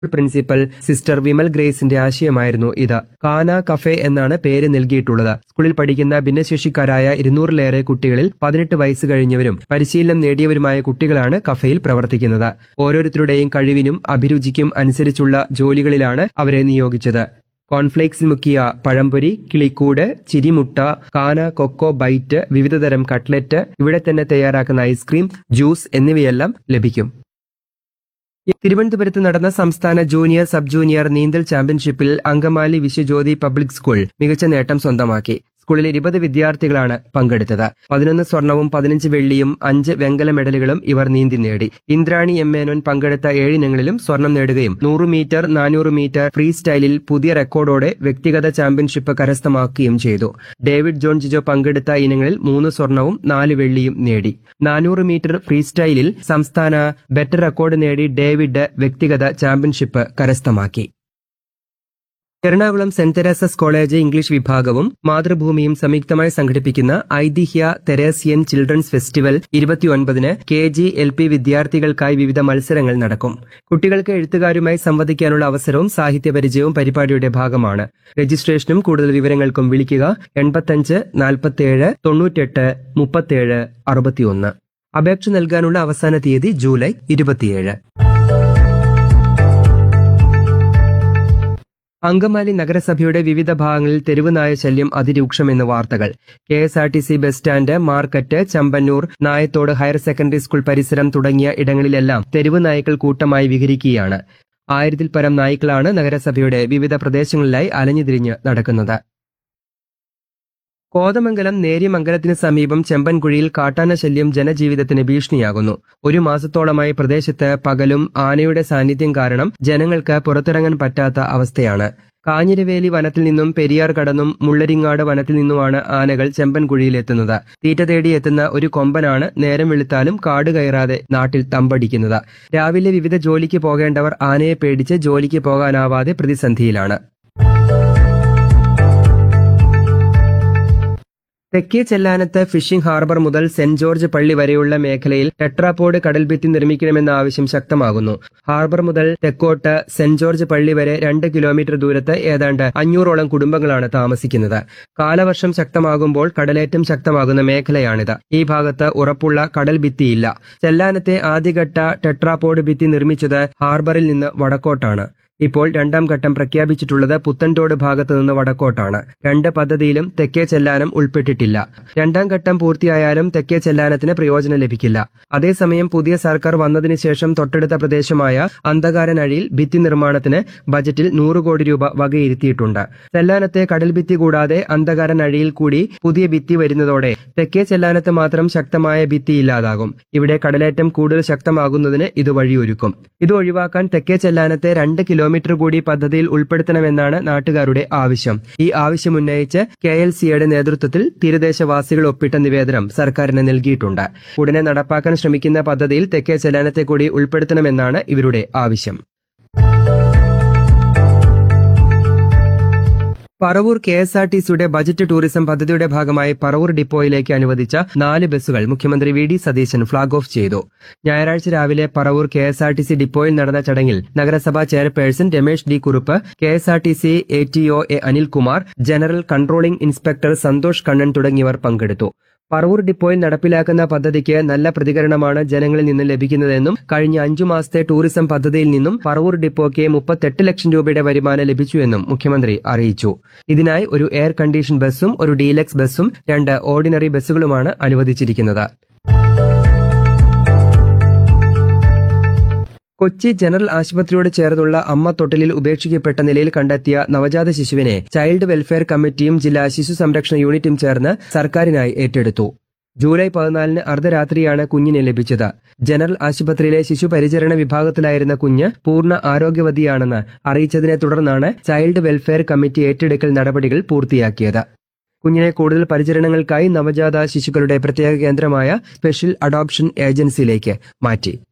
principal sister Vimal ഗ്രേസിന്റെ ആശയമായിരുന്നു ഇത് കാന കഫേ എന്നാണ് പേര് നൽകിയിട്ടുള്ളത് സ്കൂളിൽ പഠിക്കുന്ന ഭിന്നശേഷിക്കാരായ ഇരുന്നൂറിലേറെ കുട്ടികളിൽ പതിനെട്ട് വയസ്സ് കഴിഞ്ഞവരും പരിശീലനം നേടിയവരുമായ കുട്ടികളാണ് കഫേയിൽ പ്രവർത്തിക്കുന്നത് ഓരോരുത്തരുടെയും കഴിവിനും അഭിരുചിക്കും അനുസരിച്ചുള്ള ജോലികളിലാണ് അവരെ നിയോഗിച്ചത് കോൺഫ്ലേക്സിൽ മുക്കിയ പഴംപൊരി കിളിക്കൂട് ചിരിമുട്ട കാന കൊക്കോ ബൈറ്റ് വിവിധതരം കട്ട്ലറ്റ് ഇവിടെ തന്നെ തയ്യാറാക്കുന്ന ഐസ്ക്രീം ജ്യൂസ് എന്നിവയെല്ലാം ലഭിക്കും തിരുവനന്തപുരത്ത് നടന്ന സംസ്ഥാന ജൂനിയർ സബ് ജൂനിയർ നീന്തൽ ചാമ്പ്യൻഷിപ്പിൽ അങ്കമാലി വിശ്വജ്യോതി പബ്ലിക് സ്കൂൾ മികച്ച നേട്ടം സ്വന്തമാക്കി സ്കൂളിലെ ഇരുപത് വിദ്യാർത്ഥികളാണ് പങ്കെടുത്തത് പതിനൊന്ന് സ്വർണവും പതിനഞ്ച് വെള്ളിയും അഞ്ച് വെങ്കല മെഡലുകളും ഇവർ നീന്തി നേടി ഇന്ദ്രാണി എം മേനോൻ പങ്കെടുത്ത ഏഴിനങ്ങളിൽ സ്വർണം നേടുകയും നൂറ് മീറ്റർ നാനൂറ് മീറ്റർ ഫ്രീ സ്റ്റൈലിൽ പുതിയ റെക്കോർഡോടെ വ്യക്തിഗത ചാമ്പ്യൻഷിപ്പ് കരസ്ഥമാക്കുകയും ചെയ്തു ഡേവിഡ് ജോൺ ജിജോ പങ്കെടുത്ത ഇനങ്ങളിൽ മൂന്ന് സ്വർണവും നാല് വെള്ളിയും നേടി നാനൂറ് മീറ്റർ ഫ്രീ സ്റ്റൈലിൽ സംസ്ഥാന ബെറ്റർ റെക്കോർഡ് നേടി ഡേവിഡ് വ്യക്തിഗത ചാമ്പ്യൻഷിപ്പ് കരസ്ഥമാക്കി Ernakulam saint Theresa's college English വിഭാഗവും മാതൃഭൂമിയും സംയുക്തമായി സംഘടിപ്പിക്കുന്ന ഐതിഹ്യ തെരേസിയൻ ചിൽഡ്രൻസ് ഫെസ്റ്റിവൽ ഇരുപത്തിയൊൻപതിന് കെ ജി എൽ പി വിദ്യാർത്ഥികൾക്കായി വിവിധ മത്സരങ്ങൾ നടക്കും കുട്ടികൾക്ക് എഴുത്തുകാരുമായി സംവദിക്കാനുള്ള അവസരവും സാഹിത്യ പരിചയവും പരിപാടിയുടെ ഭാഗമാണ് രജിസ്ട്രേഷനും കൂടുതൽ വിവരങ്ങൾക്കും വിളിക്കുക എൺപത്തഞ്ച് നാൽപ്പത്തേഴ് തൊണ്ണൂറ്റെട്ട് മുപ്പത്തേഴ് അറുപത്തിയൊന്ന് അപേക്ഷ നൽകാനുള്ള അവസാന തീയതി ജൂലൈ ഇരുപത്തിയേഴ് അങ്കമാലി നഗരസഭയുടെ വിവിധ ഭാഗങ്ങളിൽ തെരുവ് നായ ശല്യം അതിരൂക്ഷമെന്ന് വാർത്തകൾ K S R T C bus stand market Chambannur Nayathode higher secondary school പരിസരം തുടങ്ങിയ ഇടങ്ങളിലെല്ലാം തെരുവ് നായ്ക്കൾ കൂട്ടമായി വിഹരിക്കുകയാണ് ആയിരത്തിൽ പരം നായ്ക്കളാണ് നഗരസഭയുടെ വിവിധ പ്രദേശങ്ങളിലായി അലഞ്ഞുതിരിഞ്ഞ് നടക്കുന്നത് കോതമംഗലം നേര്യമംഗലത്തിന് സമീപം ചെമ്പൻകുഴിയിൽ കാട്ടാന ശല്യം ജനജീവിതത്തിന് ഭീഷണിയാകുന്നു ഒരു മാസത്തോളമായി പ്രദേശത്ത് പകലും ആനയുടെ സാന്നിധ്യം കാരണം ജനങ്ങൾക്ക് പുറത്തിറങ്ങാൻ പറ്റാത്ത അവസ്ഥയാണ് കാഞ്ഞിരവേലി വനത്തിൽ നിന്നും പെരിയാർ കടന്നും മുള്ളരിങ്ങാട് വനത്തിൽ നിന്നുമാണ് ആനകൾ ചെമ്പൻകുഴിയിലെത്തുന്നത് തീറ്റ തേടി എത്തുന്ന ഒരു കൊമ്പനാണ് നേരം വെളുത്താലും കാട് കയറാതെ നാട്ടിൽ തമ്പടിക്കുന്നത് രാവിലെ വിവിധ ജോലിക്ക് പോകേണ്ടവർ ആനയെ പേടിച്ച് ജോലിക്ക് പോകാനാവാതെ പ്രതിസന്ധിയിലാണ് തെക്കേ ചെല്ലാനത്ത് ഫിഷിംഗ് ഹാർബർ മുതൽ സെന്റ് ജോർജ് പള്ളി വരെയുള്ള മേഖലയിൽ ടെട്രാപോഡ് കടൽഭിത്തി നിർമ്മിക്കണമെന്ന ആവശ്യം ശക്തമാകുന്നു ഹാർബർ മുതൽ തെക്കോട്ട് സെന്റ് ജോർജ് പള്ളി വരെ രണ്ട് കിലോമീറ്റർ ദൂരത്ത് ഏതാണ്ട് അഞ്ഞൂറോളം കുടുംബങ്ങളാണ് താമസിക്കുന്നത് കാലവർഷം ശക്തമാകുമ്പോൾ കടലേറ്റം ശക്തമാകുന്ന മേഖലയാണിത് ഈ ഭാഗത്ത് ഉറപ്പുള്ള കടൽ ഭിത്തിയില്ല ചെല്ലാനത്തെ ആദ്യഘട്ട ടെട്രാപോഡ് ഭിത്തി നിർമ്മിച്ചത് ഹാർബറിൽ നിന്ന് വടക്കോട്ടാണ് ഇപ്പോൾ രണ്ടാം ഘട്ടം പ്രഖ്യാപിച്ചിട്ടുള്ളത് പുത്തൻതോട് ഭാഗത്തു നിന്ന് വടക്കോട്ടാണ് രണ്ട് പദ്ധതിയിലും തെക്കേ ചെല്ലാനം ഉൾപ്പെട്ടിട്ടില്ല രണ്ടാം ഘട്ടം പൂർത്തിയായാലും തെക്കേ ചെല്ലാനത്തിന് പ്രയോജനം ലഭിക്കില്ല അതേസമയം പുതിയ സർക്കാർ വന്നതിന് ശേഷം തൊട്ടടുത്ത പ്രദേശമായ അന്ധകാരനഴിയിൽ ഭിത്തി നിർമ്മാണത്തിന് ബജറ്റിൽ നൂറ് കോടി രൂപ വകയിരുത്തിയിട്ടുണ്ട് ചെല്ലാനത്തെ കടൽ ഭിത്തി കൂടാതെ അന്ധകാരനഴിയിൽ കൂടി പുതിയ ഭിത്തി വരുന്നതോടെ തെക്കേ ചെല്ലാനത്ത് മാത്രം ശക്തമായ ഭിത്തി ഇല്ലാതാകും ഇവിടെ കടലേറ്റം കൂടുതൽ ശക്തമാകുന്നതിന് ഇത് വഴിയൊരുക്കും ഇത് ഒഴിവാക്കാൻ തെക്കേ ചെല്ലാനത്തെ രണ്ട് കിലോമീറ്റർ കൂടി പദ്ധതിയിൽ ഉൾപ്പെടുത്തണമെന്നാണ് നാട്ടുകാരുടെ ആവശ്യം ഈ ആവശ്യം ഉന്നയിച്ച് കെ എൽ സിയുടെ നേതൃത്വത്തിൽ തീരദേശവാസികൾ ഒപ്പിട്ട നിവേദനം സർക്കാരിന് നൽകിയിട്ടുണ്ട് ഉടനെ നടപ്പാക്കാൻ ശ്രമിക്കുന്ന പദ്ധതിയിൽ തെക്കേ ചെല്ലാനത്തെ കൂടി ഉൾപ്പെടുത്തണമെന്നാണ് ഇവരുടെ ആവശ്യം Paravur K S R T സിയുടെ ബജറ്റ് ടൂറിസം പദ്ധതിയുടെ ഭാഗമായി പറവൂർ ഡിപ്പോയിലേക്ക് അനുവദിച്ച നാല് ബസ്സുകൾ മുഖ്യമന്ത്രി V D Satheesan flag off ചെയ്തു ഞായറാഴ്ച രാവിലെ Paravur K S R T C ഡിപ്പോയിൽ നടന്ന ചടങ്ങിൽ നഗരസഭാ chairperson Ramesh D Kurup K S R T C A T O A Anilkumar general controlling inspector Santhosh Kannan തുടങ്ങിയവർ പങ്കെടുത്തു പറവൂർ ഡിപ്പോയിൽ നടപ്പിലാക്കുന്ന പദ്ധതിക്ക് നല്ല പ്രതികരണമാണ് ജനങ്ങളിൽ നിന്ന് ലഭിക്കുന്നതെന്നും കഴിഞ്ഞ അഞ്ചു മാസത്തെ ടൂറിസം പദ്ധതിയിൽ നിന്നും പറവൂർ ഡിപ്പോയ്ക്ക് മുപ്പത്തെട്ട് ലക്ഷം രൂപയുടെ വരുമാനം ലഭിച്ചുവെന്നും മുഖ്യമന്ത്രി അറിയിച്ചു ഇതിനായി ഒരു എയർ കണ്ടീഷൻ ബസ്സും ഒരു ഡീലക്സ് ബസ്സും രണ്ട് ഓർഡിനറി ബസ്സുകളുമാണ് അനുവദിച്ചിരിക്കുന്നത് കൊച്ചി ജനറൽ ആശുപത്രിയോട് ചേർന്നുള്ള അമ്മ തൊട്ടിലിൽ ഉപേക്ഷിക്കപ്പെട്ട നിലയിൽ കണ്ടെത്തിയ നവജാത ശിശുവിനെ ചൈൽഡ് വെൽഫെയർ കമ്മിറ്റിയും ജില്ലാ ശിശു സംരക്ഷണ യൂണിറ്റും ചേർന്ന് സർക്കാരിനായി ഏറ്റെടുത്തു ജൂലൈ പതിനാലിന് അർദ്ധരാത്രിയാണ് കുഞ്ഞിനെ ലഭിച്ചത് ജനറൽ ആശുപത്രിയിലെ ശിശു പരിചരണ വിഭാഗത്തിലായിരുന്ന കുഞ്ഞ് പൂർണ്ണ ആരോഗ്യവതിയാണെന്ന് അറിയിച്ചതിനെ തുടർന്നാണ് ചൈൽഡ് വെൽഫെയർ കമ്മിറ്റി ഏറ്റെടുക്കൽ നടപടികൾ പൂർത്തിയാക്കിയത് കുഞ്ഞിനെ കൂടുതൽ പരിചരണങ്ങൾക്കായി നവജാത ശിശുക്കളുടെ പ്രത്യേക കേന്ദ്രമായ സ്പെഷ്യൽ അഡോപ്ഷൻ ഏജൻസിയിലേക്ക് മാറ്റി